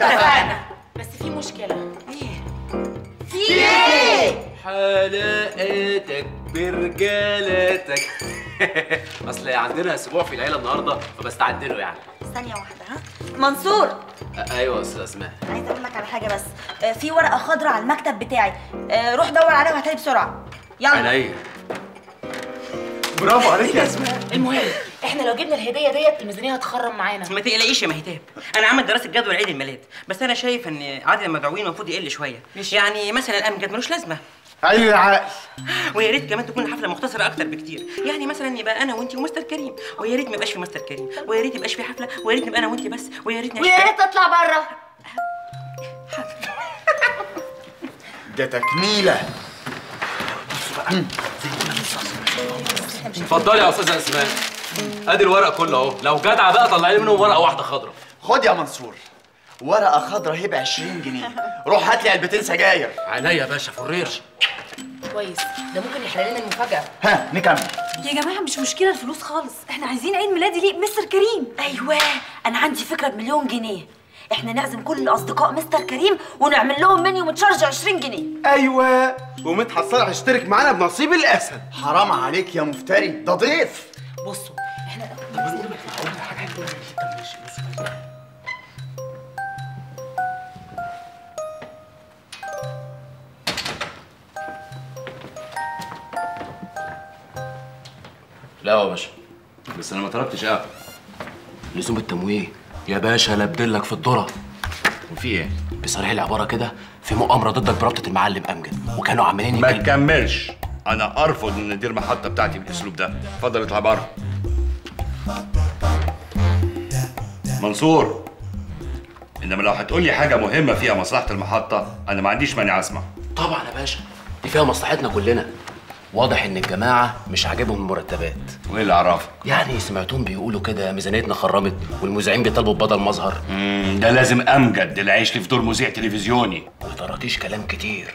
اتفقنا بس في مشكله في ايه حلقاتك برجالاتك اصل عندنا اسبوع في العيله النهارده فبستعد له يعني ثانيه واحده ها منصور أ- ايوه يا استاذ اسماء عايزه اقول لك على حاجه بس آه، في ورقه خضراء على المكتب بتاعي آه، روح دور عليها وهاتها لي بسرعه يلا عينيا برافو عليك يا اسماء المهم احنا لو جبنا الهديه ديت الميزانيه هتخرم معانا ما تقلقيش يا مهتاب انا عامل دراسه جدوى عيد الميلاد بس انا شايف ان عدد المدعوين المفروض يقل شويه يعني مثلا الامجد ملوش لازمه عين العقل ويا ريت كمان تكون الحفله مختصره اكتر بكتير يعني مثلا يبقى انا وانت ومستر كريم ويا ريت ما يبقاش في مستر كريم ويا ريت ما يبقاش في حفله ويا ريت نبقى انا وانت بس ويا ريت نعيش ويا ريت تطلع بره ده تكميله اتفضلي يا استاذه اسماء ادي الورق كله اهو لو جدعه بقى طلعي لي منهم ورقه واحده خضراء خد يا منصور ورقه خضراء هي ب 20 جنيه روح هات لي علبتين سجاير عينيا يا باشا فرير كويس ده ممكن يحل لنا المفاجاه ها نكمل يا جماعه مش مشكله الفلوس خالص احنا عايزين عيد ميلادي ليه مستر كريم ايوه انا عندي فكره بمليون جنيه احنا نعزم كل اصدقاء مستر كريم ونعمل لهم منيو متشارج 20 جنيه ايوه ومدحت صالح اشترك معانا بنصيب الاسد حرام عليك يا مفتري ده ضيف بصوا احنا لا يا باشا بس انا ما طلبتش قهوه لزوم التمويه يا باشا لبدلك في الذره وفي ايه؟ بصريح العباره كده في مؤامره ضدك برابطه المعلم امجد وكانوا عمالين ما يتكلموا تكملش انا ارفض ان ندير المحطه بتاعتي بالاسلوب ده اتفضل اطلع بره منصور انما لو هتقول لي حاجه مهمه فيها مصلحه المحطه انا ما عنديش مانع اسمع طبعا يا باشا دي فيها مصلحتنا كلنا واضح ان الجماعه مش عاجبهم المرتبات وايه اللي عرفك يعني سمعتهم بيقولوا كده ميزانيتنا خرمت والمذيعين بيطالبوا ببدل مظهر مم، ده لازم امجد اللي عايش لي في دور مذيع تلفزيوني وطراطيش كلام كتير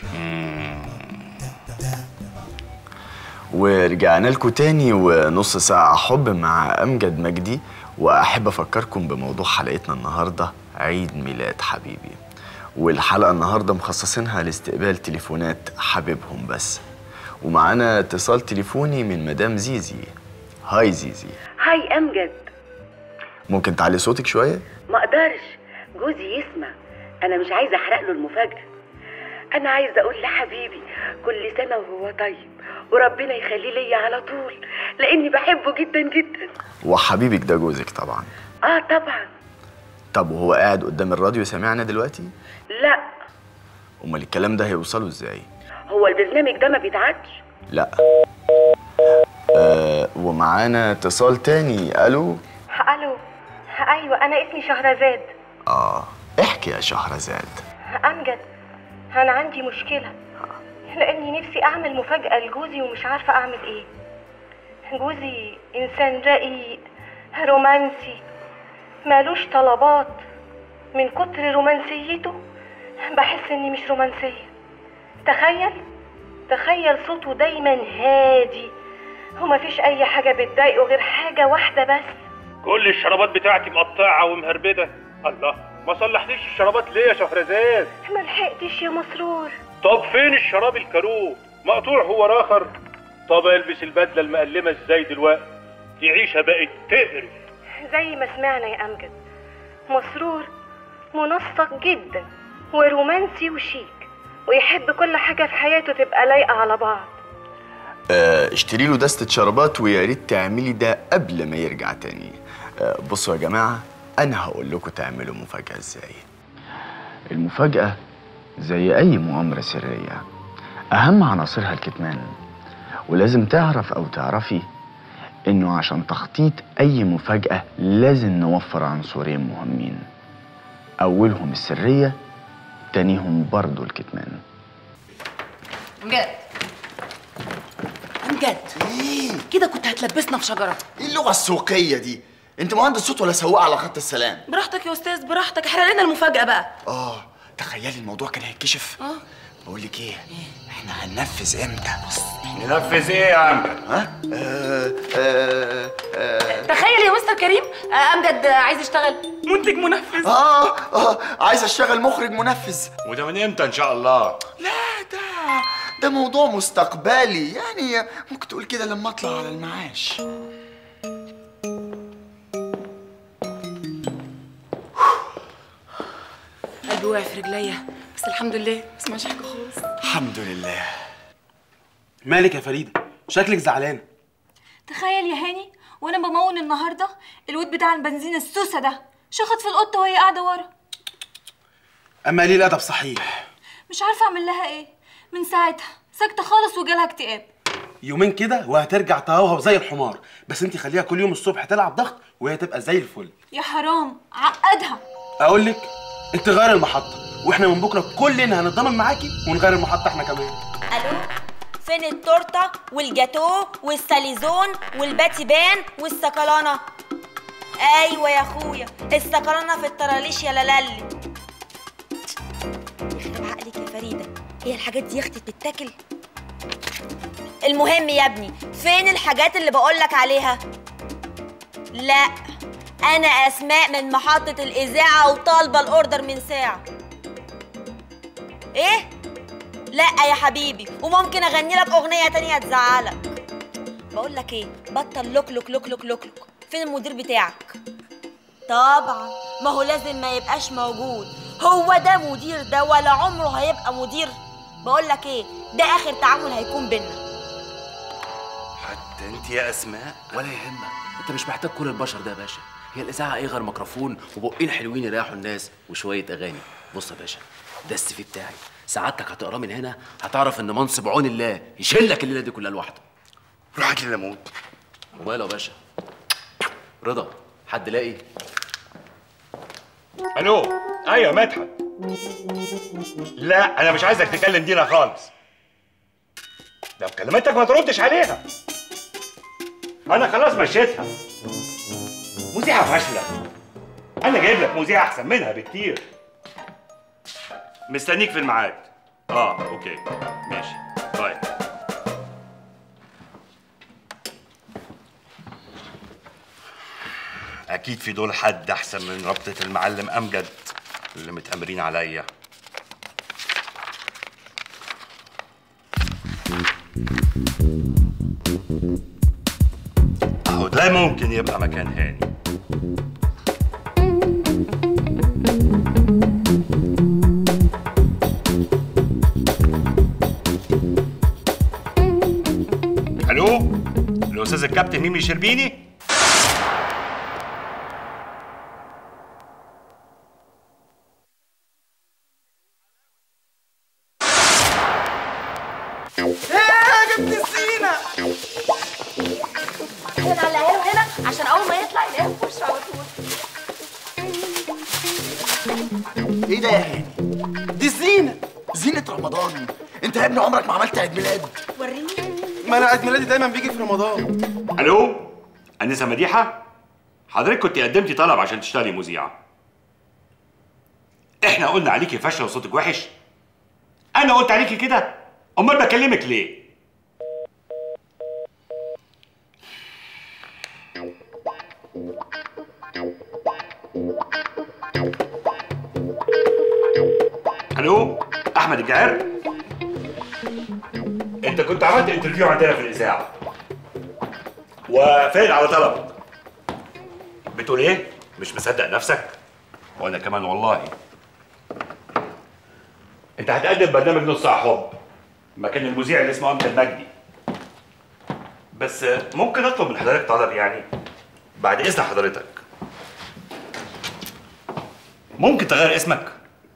ورجعنا لكم تاني ونص ساعة حب مع أمجد مجدي وأحب أفكركم بموضوع حلقتنا النهاردة عيد ميلاد حبيبي والحلقة النهاردة مخصصينها لاستقبال تليفونات حبيبهم بس ومعانا اتصال تليفوني من مدام زيزي هاي زيزي هاي امجد ممكن تعلي صوتك شوية؟ ما اقدرش جوزي يسمع انا مش عايزه احرق له المفاجاه انا عايزه اقول لحبيبي كل سنه وهو طيب وربنا يخليه ليا على طول لاني بحبه جدا جدا وحبيبك ده جوزك طبعا اه طبعا طب وهو قاعد قدام الراديو سامعنا دلوقتي؟ لا أمال الكلام ده هيوصله إزاي؟ هو البرنامج ده ما بيتعدش لا آه ومعانا اتصال تاني الو الو ايوه انا اسمي شهرزاد اه احكي يا شهرزاد امجد انا عندي مشكله لاني نفسي اعمل مفاجاه لجوزي ومش عارفه اعمل ايه جوزي انسان رقيق رومانسي مالوش طلبات من كتر رومانسيته بحس اني مش رومانسيه تخيل تخيل صوته دايما هادي ومفيش اي حاجه بتضايقه غير حاجه واحده بس كل الشرابات بتاعتي مقطعه ومهربده الله ما صلحتيش الشرابات ليه يا شهرزاد ما لحقتش يا مسرور طب فين الشراب الكروب مقطوع هو راخر طب البس البدله المقلمه ازاي دلوقتي دي عيشه بقت تقرف زي ما سمعنا يا امجد مسرور منسق جدا ورومانسي وشيك ويحب كل حاجه في حياته تبقى لايقه على بعض آه اشتري له دستة شربات ويا ريت تعملي ده قبل ما يرجع تاني آه بصوا يا جماعة أنا هقول لكم تعملوا مفاجأة إزاي المفاجأة زي أي مؤامرة سرية أهم عناصرها الكتمان ولازم تعرف أو تعرفي إنه عشان تخطيط أي مفاجأة لازم نوفر عنصرين مهمين أولهم السرية تانيهم برضو الكتمان امجد امجد كده كنت هتلبسنا في شجره ايه اللغة السوقية دي؟ انت مهندس صوت ولا سواق على خط السلام؟ براحتك يا استاذ براحتك احرق لنا المفاجاه بقى اه تخيلي الموضوع كان هيتكشف اه بقول لك ايه احنا هننفذ امتى ننفذ ايه يا عم ها آه آه آه تخيل يا مستر مستر كريم آه، امجد آه، عايز يشتغل منتج منفذ اه اه عايز اشتغل مخرج منفذ وده من امتى ان شاء الله لا ده ده موضوع مستقبلي يعني ممكن تقول كده لما اطلع على المعاش قلبي واقع في رجليا بس الحمد لله ما سمعش حاجه خالص الحمد لله مالك يا فريده شكلك زعلانه تخيل يا هاني وانا بمون النهارده الواد بتاع البنزين السوسه ده شخط في القطه وهي قاعده ورا اما قليل الادب صحيح مش عارفه اعمل لها ايه من ساعتها ساكته خالص وجالها اكتئاب يومين كده وهترجع تهوهو زي الحمار بس انت خليها كل يوم الصبح تلعب ضغط وهي تبقى زي الفل يا حرام عقدها اقول لك انت غير المحطه واحنا من بكره كلنا هنتضامن معاكي ونغير المحطه احنا كمان الو فين التورته والجاتوه والساليزون والباتيبان والسكالانه ايوه يا اخويا السكالانه في الطراليش يا لالي يخرب عقلك يا فريده هي الحاجات دي يا اختي بتتاكل المهم يا ابني فين الحاجات اللي بقولك عليها لا انا اسماء من محطه الاذاعه وطالبه الاوردر من ساعه ايه لا يا حبيبي وممكن اغني لك اغنيه تانية تزعلك بقول لك ايه بطل لوك لوك لوك لوك لوك لوك فين المدير بتاعك طبعا ما هو لازم ما يبقاش موجود هو ده مدير ده ولا عمره هيبقى مدير بقول لك ايه ده اخر تعامل هيكون بينا حتى انت يا اسماء ولا يهمك انت مش محتاج كل البشر ده يا باشا هي الاذاعه ايه غير ميكروفون وبقين حلوين يريحوا الناس وشويه اغاني بص يا باشا ده السي في بتاعي سعادتك هتقراه من هنا هتعرف ان منصب عون الله يشيلك الليله دي كلها لوحده روح هات لي ليمون وماله يا باشا رضا حد لاقي الو ايوه مدحت لا انا مش عايزك تكلم دينا خالص لو كلمتك ما تردش عليها انا خلاص مشيتها مذيعه فاشله انا جايب لك مذيعه احسن منها بكتير مستنيك في الميعاد اه اوكي ماشي باي اكيد في دول حد احسن من ربطة المعلم امجد اللي متأمرين عليا اهو ده ممكن يبقى مكان هاني الو الاستاذ الكابتن ميمي شربيني ايه جبت الزينه احنا نعلقها له هنا عشان اول ما يطلع يلاقيها في وشه على طول ايه ده يا هاني دي الزينه زينه رمضان انت يا ابني عمرك ما عملت عيد ميلاد وريني ما انا عيد ميلادي دايما بيجي في رمضان الو انسه مديحه حضرتك كنت قدمتي طلب عشان تشتغلي مذيعه احنا قلنا عليكي فاشله وصوتك وحش انا قلت عليكي كده امال بكلمك ليه الو احمد الجعر انت كنت عملت انترفيو عندنا في الاذاعه وفين على طلب بتقول ايه مش مصدق نفسك وانا كمان والله انت هتقدم برنامج نص ساعه حب مكان المذيع اللي اسمه امجد مجدي بس ممكن اطلب من حضرتك طلب يعني بعد اذن حضرتك ممكن تغير اسمك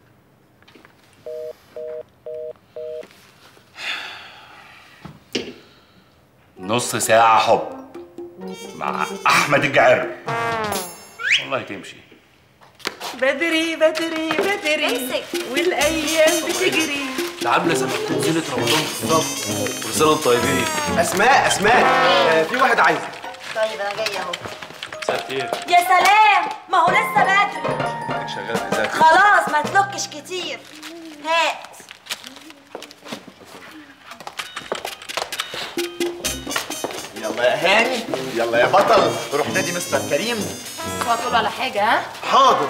نص ساعة حب مع أحمد الجعر والله تمشي بدري بدري بدري والايام بتجري العامله زي ما تكون زينه رمضان بالظبط كل سنه وانتم طيبين اسماء اسماء آه في واحد عايزك طيب انا جايه اهو مساء الخير يا سلام ما هو لسه بدري شغال في ذاك خلاص ما تلوكش كتير هات يلا يلا يا هاني يلا يا بطل روح نادي مستر كريم اوعى تقول على حاجه ها حاضر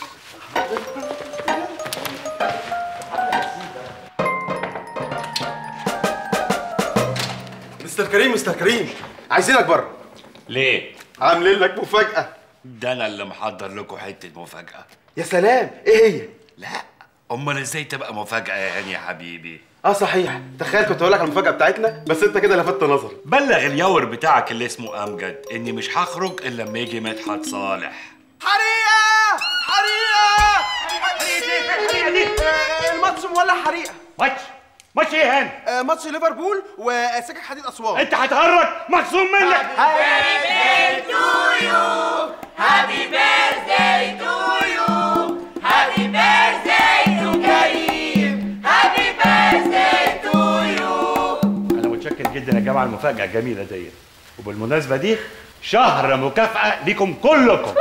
مستر كريم مستر كريم عايزينك بره ليه؟ عاملين لك مفاجأة ده انا اللي محضر لكم حته مفاجاه يا سلام ايه هي؟ لا امال ازاي تبقى مفاجاه يا هاني يا حبيبي اه صحيح تخيل كنت اقول لك على المفاجأة بتاعتنا بس انت كده لفتت نظري بلغ اليور بتاعك اللي اسمه امجد اني مش هخرج الا لما يجي مدحت صالح حريقة حريقة حريقة دي الماتش مولع حريقة ماتش ماتش ايه هاني؟ آه، ماتش ليفربول وسكك حديد اسوان انت هتهرج مخصوم منك انا متشكر جدا يا جماعه المفاجاه الجميله دي وبالمناسبه دي شهر مكافاه ليكم كلكم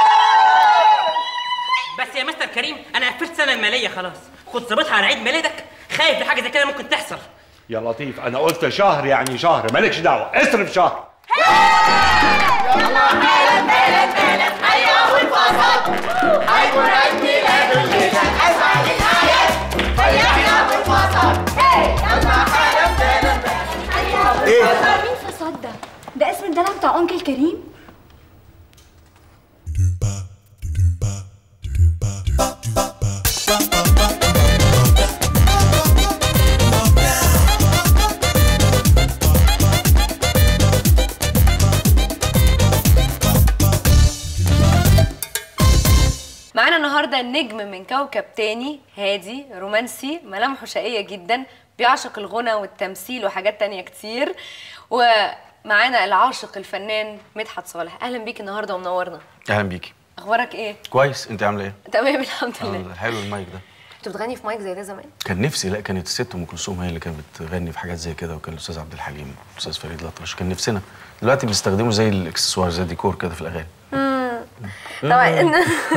بس يا مستر كريم انا قفلت السنه الماليه خلاص خد ظبطها على عيد ميلادك خايف لحاجه زي كده ممكن تحصل يا لطيف انا قلت شهر يعني شهر مالكش دعوه اصرف شهر مين فصاد ده؟ ده اسم الدلع بتاع انكل كريم؟ معانا النهارده نجم من كوكب تاني هادي رومانسي ملامحه شقية جدا بيعشق الغنى والتمثيل وحاجات تانية كتير ومعانا العاشق الفنان مدحت صالح اهلا بيك النهارده ومنورنا اهلا بيكي اخبارك ايه كويس انت عامله ايه تمام الحمد لله آه، حلو المايك ده كنت بتغني في مايك زي ده زمان كان نفسي لا كانت الست ام كلثوم هي اللي كانت بتغني في حاجات زي كده وكان الاستاذ عبد الحليم الاستاذ فريد الأطرش كان نفسنا دلوقتي بنستخدمه زي الاكسسوار زي ديكور كده في الاغاني طبعا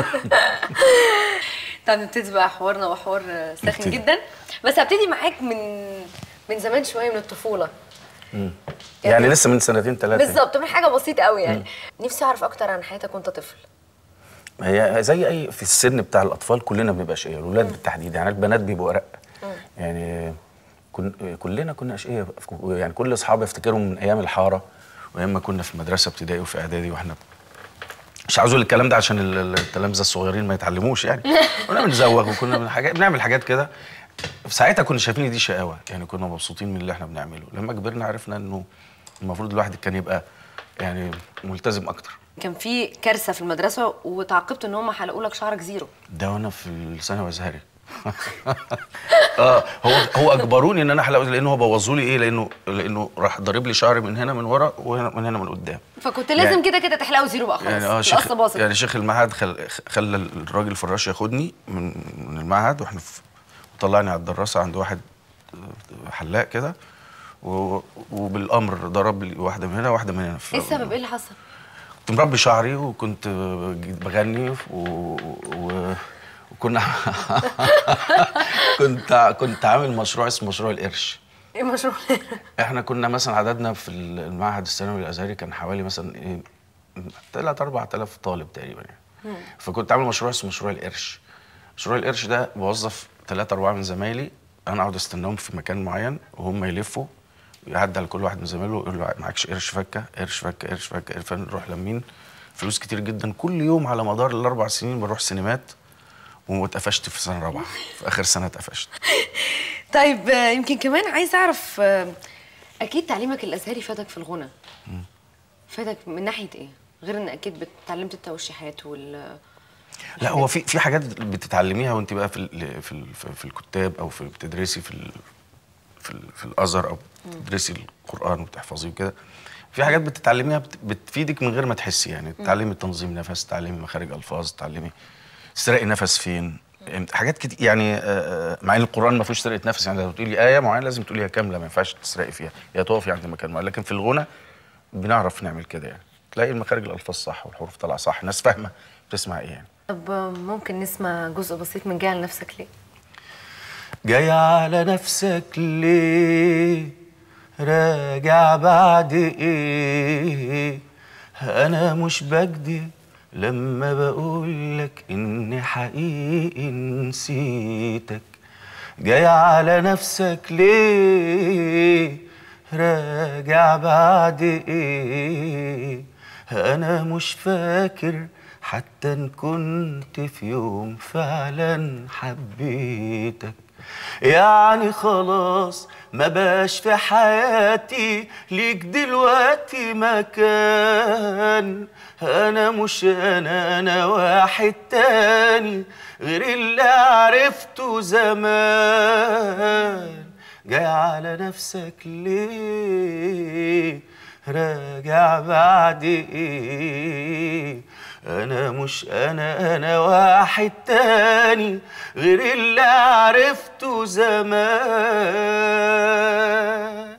طب نبتدي بقى حوارنا وحوار ساخن نبتدي. جدا بس هبتدي معاك من من زمان شويه من الطفوله مم. يعني لسه من سنتين ثلاثه بالظبط من حاجه بسيطه قوي يعني نفسي اعرف اكتر عن حياتك وانت طفل هي زي اي في السن بتاع الاطفال كلنا بنبقى اشقياء الولاد بالتحديد يعني البنات بيبقوا ارق يعني كن كلنا كنا اشقياء يعني كل اصحابي افتكرهم من ايام الحاره وايام ما كنا في مدرسه ابتدائي وفي اعدادي واحنا مش عاوز اقول الكلام ده عشان ال- ال- التلامذه الصغيرين ما يتعلموش يعني كنا بنزوغ وكنا من حاجات بنعمل حاجات كده في ساعتها كنا شايفين إن دي شقاوه يعني كنا مبسوطين من اللي احنا بنعمله لما كبرنا عرفنا انه المفروض الواحد كان يبقى يعني ملتزم اكتر كان في كارثه في المدرسه وتعاقبت ان هم حلقوا لك شعرك زيرو ده وانا في الثانوي الازهري اه هو هو اجبروني ان انا احلق لانه هو بوظوا لي ايه لانه لانه راح ضارب لي شعري من هنا من ورا وهنا من هنا من قدام فكنت لازم يعني- كده كده تحلقه زيرو بقى خلاص يعني اه شيخ القصه باظت يعني شيخ المعهد خل خلى الراجل الفراش ياخدني من من المعهد واحنا في وطلعني على الدراسه عند واحد حلاق كده و- وبالامر ضرب لي واحده من هنا واحده من هنا ف- ايه السبب ايه اللي حصل كنت مربي شعري وكنت بغني و... و... وكنا كنت كنت عامل مشروع اسمه مشروع القرش ايه مشروع احنا كنا مثلا عددنا في المعهد الثانوي الازهري كان حوالي مثلا ايه 3 4000 طالب تقريبا يعني فكنت عامل مشروع اسمه مشروع القرش مشروع القرش ده بوظف ثلاثة أربعة من زمايلي أنا أقعد أستناهم في مكان معين وهم يلفوا يعدي على كل واحد من زمايله يقول له معكش قرش فكة قرش فكة قرش فكة قرش فنروح لمين فلوس كتير جدا كل يوم على مدار الأربع سنين بروح سينمات واتقفشت في سنة رابعة في آخر سنة اتقفشت طيب آه، يمكن كمان عايز اعرف آه، اكيد تعليمك الازهري فادك في الغنى فادك من ناحيه ايه غير ان اكيد اتعلمت التوشيحات وال لا هو في في حاجات بتتعلميها وانت بقى في ال في ال في الكتاب او في بتدرسي في ال في, ال في الازهر او بتدرسي القران وبتحفظيه وكده في حاجات بتتعلميها بت- بتفيدك من غير ما تحسي يعني تتعلمي تنظيم نفس تتعلمي مخارج الفاظ تتعلمي تسرقي نفس فين حاجات كتير يعني آه، آه، مع ان القران ما فيهوش سرقه نفس يعني لو تقولي ايه معينه لازم تقوليها كامله ما ينفعش تسرقي فيها يا تقفي عند مكان معين لكن في الغنى بنعرف نعمل كده يعني تلاقي المخارج الالفاظ صح والحروف طالعه صح الناس فاهمه بتسمع ايه يعني طب آه، ممكن نسمع جزء بسيط من جاي على نفسك ليه جاي على نفسك ليه راجع بعد ايه انا مش بكدب لما بقولك اني حقيقي نسيتك جاي على نفسك ليه راجع بعد ايه انا مش فاكر حتى ان كنت في يوم فعلا حبيتك يعني خلاص ما بقاش في حياتي ليك دلوقتي مكان انا مش انا انا واحد تاني غير اللي عرفته زمان جاي على نفسك ليه راجع بعد ايه انا مش انا انا واحد تاني غير اللي عرفته زمان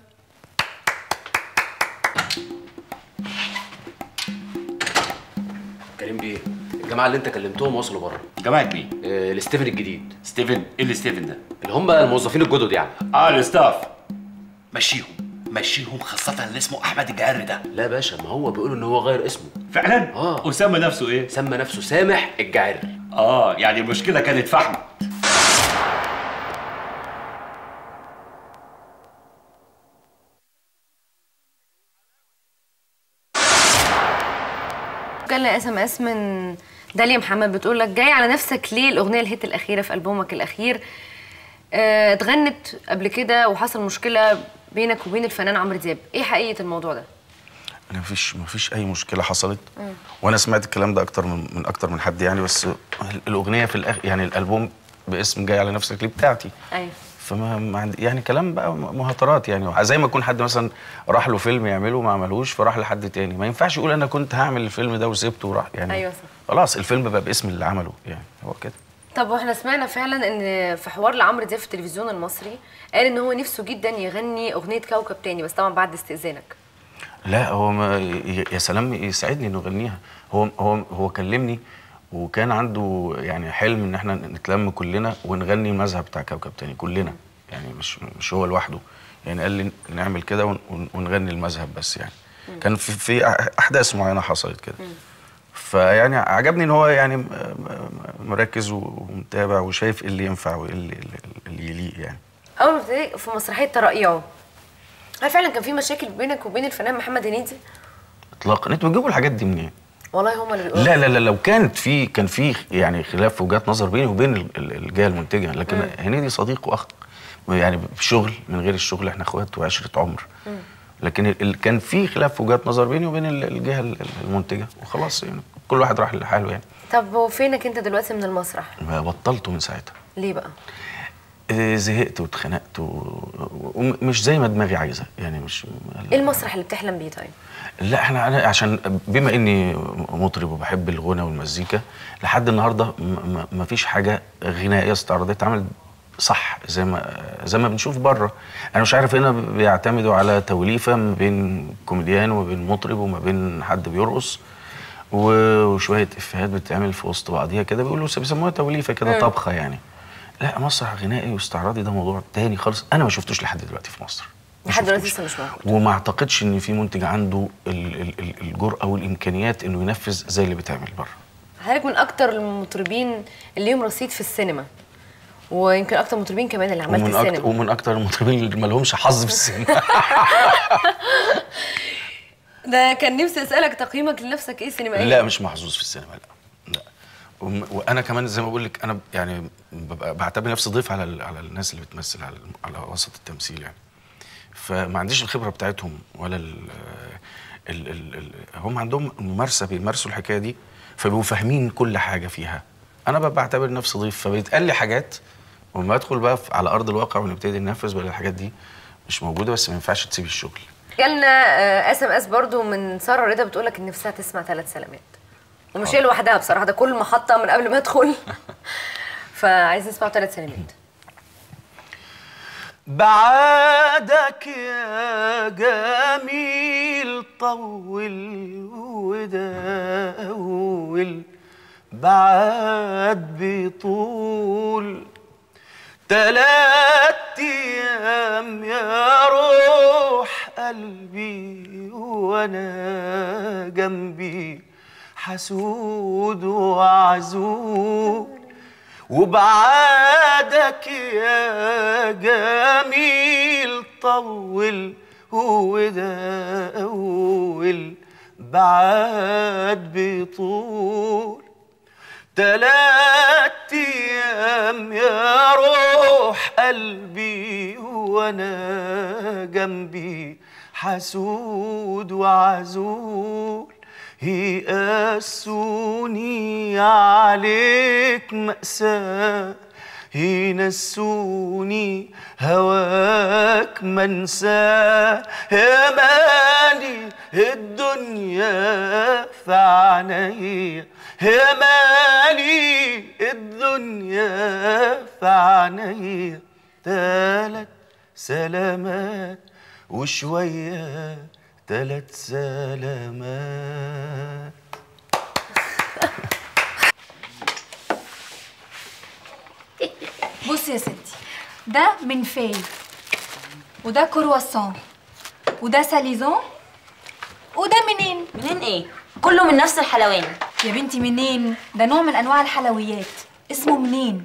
كريم بيه الجماعه اللي انت كلمتهم وصلوا بره جماعه مين؟ آه الستيفن الجديد ستيفن ايه اللي ستيفن ده؟ اللي هم الموظفين الجدد يعني اه الستاف مشيهم مشيهم خاصة اللي اسمه أحمد الجعر ده لا يا باشا ما هو بيقولوا ان هو غير اسمه فعلا؟ اه وسمى نفسه ايه؟ سمى نفسه سامح الجعر اه يعني المشكلة كانت في احمد جالنا اس ام اس من داليا محمد بتقول لك جاي على نفسك ليه الاغنيه الهيت الاخيره في البومك الاخير آه، اتغنت قبل كده وحصل مشكله بينك وبين الفنان عمرو دياب ايه حقيقه الموضوع ده انا مفيش مفيش اي مشكله حصلت وانا سمعت الكلام ده اكتر من من اكتر من حد يعني بس الاغنيه في الاخر يعني الالبوم باسم جاي على نفسك ليه بتاعتي ايوه فما ما عندي يعني كلام بقى مهاترات يعني زي ما يكون حد مثلا راح له فيلم يعمله ما عملهوش فراح لحد تاني ما ينفعش يقول انا كنت هعمل الفيلم ده وسبته وراح يعني ايوه صح خلاص الفيلم بقى باسم اللي عمله يعني هو كده طب واحنا سمعنا فعلا ان في حوار لعمرو دياب في التلفزيون المصري قال ان هو نفسه جدا يغني اغنيه كوكب تاني بس طبعا بعد استئذانك لا هو ما ي- يا سلام يسعدني انه يغنيها هو هو هو كلمني وكان عنده يعني حلم ان احنا نتلم كلنا ونغني المذهب بتاع كوكب تاني كلنا يعني مش مش هو لوحده يعني قال لي نعمل كده ون- ون- ونغني المذهب بس يعني كان في في احداث معينه حصلت كده فيعني عجبني ان هو يعني م- م- مركز ومتابع وشايف ايه اللي ينفع وايه اللي, اللي يليق يعني اول ما ابتديت في مسرحيه ترقيعه هل فعلا كان في مشاكل بينك وبين الفنان محمد هنيدي اطلاقا انتوا بتجيبوا الحاجات دي منين؟ والله هما اللي بيقولوا لا لا لا لو كانت في كان في يعني خلاف في وجهات نظر بيني وبين ال- ال- الجهه المنتجه لكن مم. هنيدي صديق واخ يعني بشغل من غير الشغل احنا اخوات وعشره عمر لكن ال- ال- كان في خلاف في وجهات نظر بيني وبين ال- الجهه ال- ال- المنتجه وخلاص يعني كل واحد راح لحاله يعني طب وفينك انت دلوقتي من المسرح بطلته من ساعتها ليه بقى إيه، زهقت واتخنقت و- ومش زي ما دماغي عايزه يعني مش ايه المسرح اللي بتحلم بيه طيب لا احنا انا عشان بما اني مطرب وبحب الغنى والمزيكا لحد النهارده م- م- ما فيش حاجه غنائيه استعراضيه اتعملت صح زي ما زي ما بنشوف بره انا مش عارف هنا بيعتمدوا على توليفه ما بين كوميديان وما بين مطرب وما بين حد بيرقص و- وشويه افيهات بتتعمل في وسط بعضيها كده بيقولوا بيسموها توليفه كده مم. طبخه يعني لا مسرح غنائي واستعراضي ده موضوع تاني خالص انا ما شفتوش لحد دلوقتي في مصر ما لحد دلوقتي شفتوش. لسه مش موجود وما اعتقدش ان في منتج عنده ال- ال- ال- الجرأه والامكانيات انه ينفذ زي اللي بيتعمل بره حضرتك من اكتر المطربين اللي ليهم رصيد في السينما ويمكن اكتر مطربين كمان اللي عملت ومن أكتر السينما ومن اكتر المطربين اللي ما لهمش حظ في السينما ده كان نفسي اسالك تقييمك لنفسك ايه سينمائيا لا مش محظوظ في السينما لا لا وم- وانا كمان زي ما بقول لك انا يعني ببقى بعتبر نفسي ضيف على ال- على الناس اللي بتمثل على على وسط التمثيل يعني فما عنديش الخبره بتاعتهم ولا ال ال ال ال هم عندهم ممارسه بيمارسوا الحكايه دي فبيبقوا فاهمين كل حاجه فيها انا ببقى بعتبر نفسي ضيف فبيتقال لي حاجات وما ادخل بقى في- على ارض الواقع ونبتدي ننفذ بقى الحاجات دي مش موجوده بس ما ينفعش تسيب الشغل جالنا اس ام اس برضو من ساره رضا بتقول لك ان نفسها تسمع ثلاث سلامات ومش هي لوحدها بصراحه ده كل محطه من قبل ما ادخل فعايز نسمع ثلاث سلامات بعادك يا جميل طول وداول بعد بطول تلات ايام يا روح قلبي وانا جنبي حسود وعزول وبعادك يا جميل طول وده أول بعاد بطول تلات أيام يا روح قلبي وأنا جنبي حسود وعزول يقاسوني عليك مأساة ينسوني هواك منساه يا مالي الدنيا في عينيا يا مالي الدنيا في عينيا تلات سلامات وشوية تلات سلامات بصي يا ستي ده من فاي وده كرواسون وده ساليزون وده منين؟ منين ايه؟ كله من نفس الحلواني يا بنتي منين؟ ده نوع من انواع الحلويات اسمه منين؟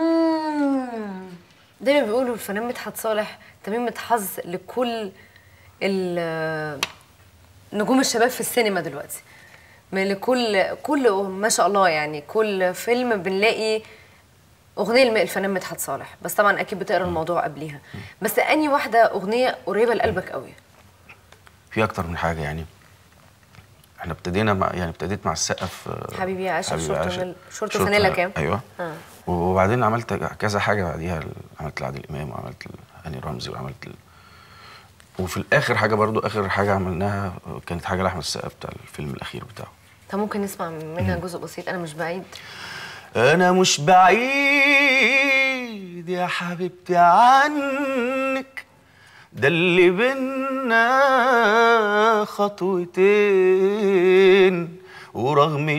دايما بيقولوا الفنان مدحت صالح تميمة حظ لكل ال- نجوم الشباب في السينما دلوقتي من لكل كل ما شاء الله يعني كل فيلم بنلاقي اغنيه للفنان مدحت صالح بس طبعا اكيد بتقرا الموضوع قبليها بس اني واحده اغنيه قريبه لقلبك قوي في اكتر من حاجه يعني احنا ابتدينا مع يعني ابتديت مع السقا في حبيبي يا عاشق حبيبي شورت عاشق. ونيل- شورت شورت وفانيلا ونيل- كام؟ ايوه آه. وبعدين عملت كذا حاجه بعديها عملت لعادل امام وعملت هاني رمزي وعملت ل... وفي الاخر حاجه برضو اخر حاجه عملناها كانت حاجه لاحمد السقا بتاع الفيلم الاخير بتاعه طب ممكن نسمع منها جزء بسيط انا مش بعيد انا مش بعيد يا حبيبتي عنك ده اللي بينا خطوتين ورغم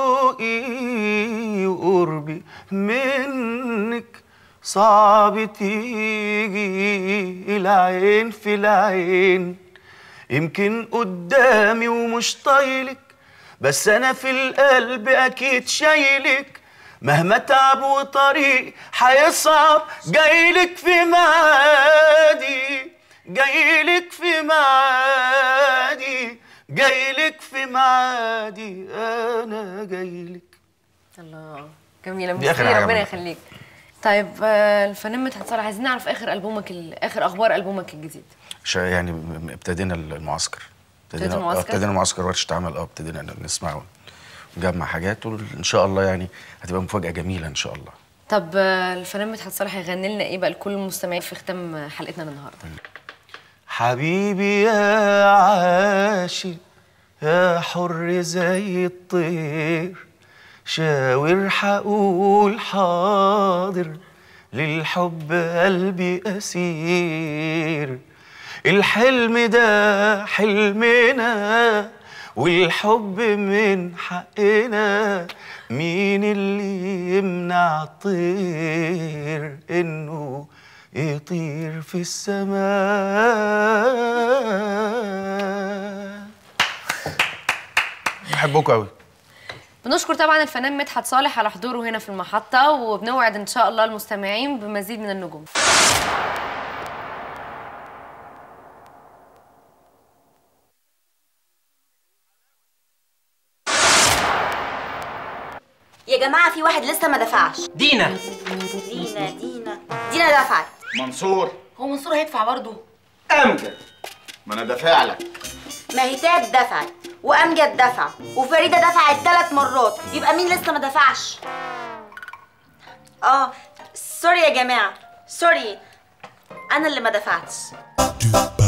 شوقي وقربي منك صعب تيجي العين في العين يمكن قدامي ومش طايلك بس انا في القلب اكيد شايلك مهما تعب وطريق هيصعب جايلك في معادي جايلك في معادي جايلك في معادي انا جايلك الله جميله دي آخر ميرسي حاجة ربنا عملناها. يخليك طيب آه، الفنان مدحت صالح عايزين نعرف اخر البومك ال- اخر اخبار البومك الجديد شا- يعني م- م- ابتدينا المعسكر ابتديتوا ابتدينا المعسكر؟ آه، ابتدينا معسكر ورشه عمل اه ابتدينا ن- نسمع ونجمع حاجات وان شاء الله يعني هتبقى مفاجاه جميله ان شاء الله طب آه، الفنان مدحت صالح هيغني لنا ايه بقى لكل المستمعين في ختام حلقتنا النهارده حبيبي يا عاشق يا حر زي الطير شاور حقول حاضر للحب قلبي أسير الحلم ده حلمنا والحب من حقنا مين اللي يمنع الطير انه يطير في السماء بحبكم قوي بنشكر طبعا الفنان مدحت صالح على حضوره هنا في المحطه وبنوعد ان شاء الله المستمعين بمزيد من النجوم يا جماعه في واحد لسه ما دفعش دينا دينا دينا دينا دفعت منصور هو منصور هيدفع برضه امجد ما انا دافع لك مهتاب دفعت وامجد دفع وفريده دفعت ثلاث مرات يبقى مين لسه ما دفعش اه سوري يا جماعه سوري انا اللي ما دفعتش